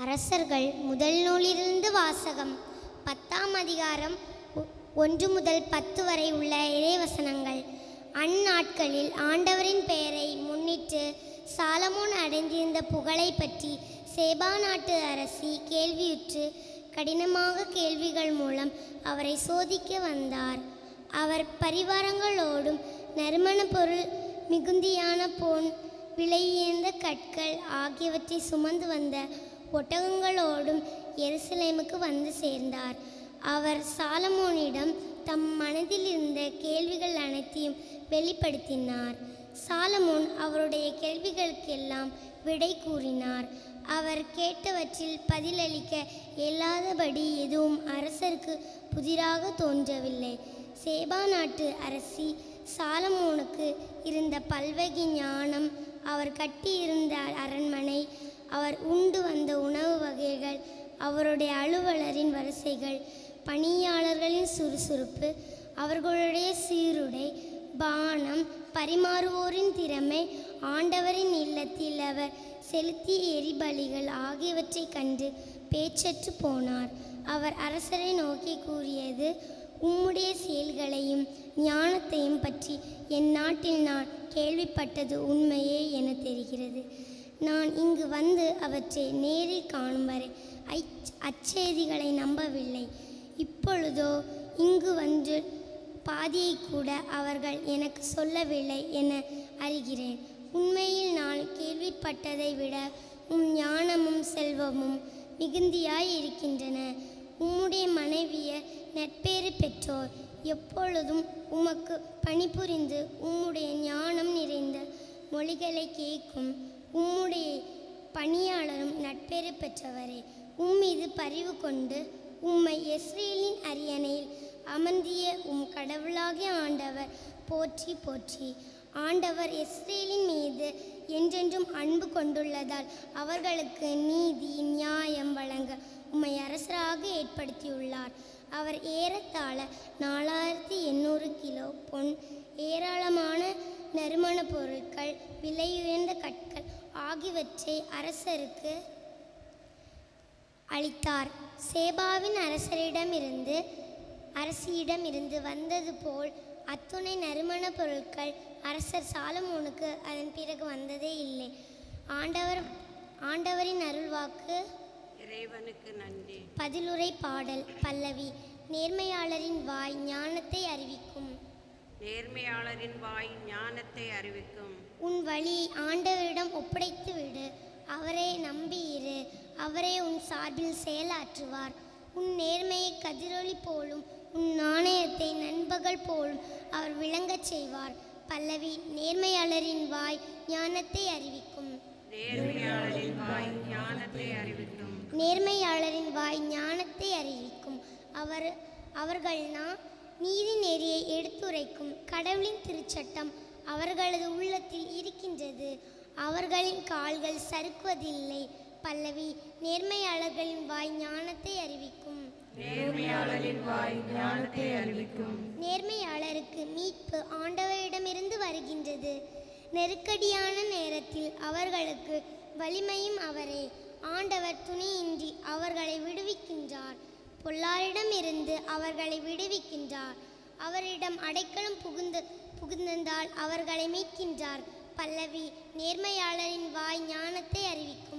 அரசர்கள் முதல் நூலிலிருந்து வாசகம் பத்தாம் அதிகாரம் ஒ- ஒன்று முதல் பத்து வரை உள்ள இறைவசனங்கள் அந்நாட்களில் ஆண்டவரின் பெயரை முன்னிட்டு சாலமோன் அடைந்திருந்த புகழை பற்றி சேபா நாட்டு அரசி கேள்வியுற்று கடினமாக கேள்விகள் மூலம் அவரை சோதிக்க வந்தார் அவர் பரிவாரங்களோடும் நறுமண பொருள் மிகுந்தியான பொன் விலையுயர்ந்த கற்கள் ஆகியவற்றை சுமந்து வந்த ஒட்டகங்களோடும் எருசலேமுக்கு வந்து சேர்ந்தார் அவர் சாலமோனிடம் தம் மனதில் இருந்த கேள்விகள் அனைத்தையும் வெளிப்படுத்தினார் சாலமோன் அவருடைய கேள்விகளுக்கெல்லாம் விடை கூறினார் அவர் கேட்டவற்றில் பதிலளிக்க இயலாதபடி எதுவும் அரசருக்கு புதிராக தோன்றவில்லை சேபா நாட்டு அரசி சாலமோனுக்கு இருந்த பல்வகை ஞானம் அவர் கட்டியிருந்த அரண்மனை அவர் உண்டு வந்த உணவு வகைகள் அவருடைய அலுவலரின் வரிசைகள் பணியாளர்களின் சுறுசுறுப்பு அவர்களுடைய சீருடை பானம் பரிமாறுவோரின் திறமை ஆண்டவரின் இல்லத்தில் அவர் செலுத்திய எரிபலிகள் ஆகியவற்றைக் கண்டு பேச்சற்று போனார் அவர் அரசரை நோக்கி கூறியது உம்முடைய செயல்களையும் ஞானத்தையும் பற்றி என் நாட்டில் நான் கேள்விப்பட்டது உண்மையே என தெரிகிறது நான் இங்கு வந்து அவற்றை நேரில் காணும் வரை அச் அச்செய்திகளை நம்பவில்லை இப்பொழுதோ இங்கு வந்து பாதியை கூட அவர்கள் எனக்கு சொல்லவில்லை என அறிகிறேன் உண்மையில் நான் கேள்விப்பட்டதை விட உம் ஞானமும் செல்வமும் மிகுந்தியாய் இருக்கின்றன உம்முடைய மனைவியர் நட்பேறு பெற்றோர் எப்பொழுதும் உமக்கு பணிபுரிந்து உம்முடைய ஞானம் நிறைந்த மொழிகளை கேட்கும் உம்முடைய பணியாளரும் நட்பேறு பெற்றவரே உம்மீது பரிவு கொண்டு உம்மை இஸ்ரேலின் அரியணையில் அமர்ந்திய உம் கடவுளாகிய ஆண்டவர் போற்றி போற்றி ஆண்டவர் இஸ்ரேலின் மீது என்றென்றும் அன்பு கொண்டுள்ளதால் அவர்களுக்கு நீதி நியாயம் வழங்க உம்மை அரசராக ஏற்படுத்தியுள்ளார் அவர் ஏறத்தாழ நாலாயிரத்தி எண்ணூறு கிலோ பொன் ஏராளமான நறுமண பொருட்கள் விலையுயர்ந்த கற்கள் ஆகியவற்றை அரசருக்கு அளித்தார் சேபாவின் அரசரிடமிருந்து அரசியிடமிருந்து வந்தது போல் அத்துணை நறுமண பொருட்கள் அரசர் சாலமோனுக்கு அதன் பிறகு வந்ததே இல்லை ஆண்டவர் ஆண்டவரின் அருள்வாக்கு இறைவனுக்கு நன்றி பதிலுரை பாடல் பல்லவி நேர்மையாளரின் வாய் ஞானத்தை அறிவிக்கும் நேர்மையாளரின் வாய் ஞானத்தை அறிவிக்கும் உன் வழி ஆண்டவரிடம் ஒப்படைத்து விடு அவரை நம்பியிரு அவரே உன் சார்பில் செயலாற்றுவார் உன் நேர்மையை கதிரொளி போலும் உன் நாணயத்தை நண்பகல் போலும் அவர் விளங்கச் செய்வார் பல்லவி நேர்மையாளரின் வாய் ஞானத்தை அறிவிக்கும் நேர்மையாளரின் வாய் ஞானத்தை அறிவிக்கும் நேர்மையாளரின் வாய் ஞானத்தை அறிவிக்கும் அவர் அவர்கள்னா நீதி நெறியை எடுத்துரைக்கும் கடவுளின் திருச்சட்டம் அவர்களது உள்ளத்தில் இருக்கின்றது அவர்களின் கால்கள் சறுக்குவதில்லை பல்லவி நேர்மையாளர்களின் வாய் ஞானத்தை அறிவிக்கும் நேர்மையாளரின் வாய் ஞானத்தை அறிவிக்கும் நேர்மையாளருக்கு மீட்பு ஆண்டவரிடமிருந்து வருகின்றது நெருக்கடியான நேரத்தில் அவர்களுக்கு வலிமையும் அவரே ஆண்டவர் துணியின்றி அவர்களை விடுவிக்கின்றார் பொல்லாரிடமிருந்து அவர்களை விடுவிக்கின்றார் அவரிடம் அடைக்கலம் புகுந்து புகுந்தால் அவர்களை மீட்கின்றார் பல்லவி நேர்மையாளரின் வாய் ஞானத்தை அறிவிக்கும்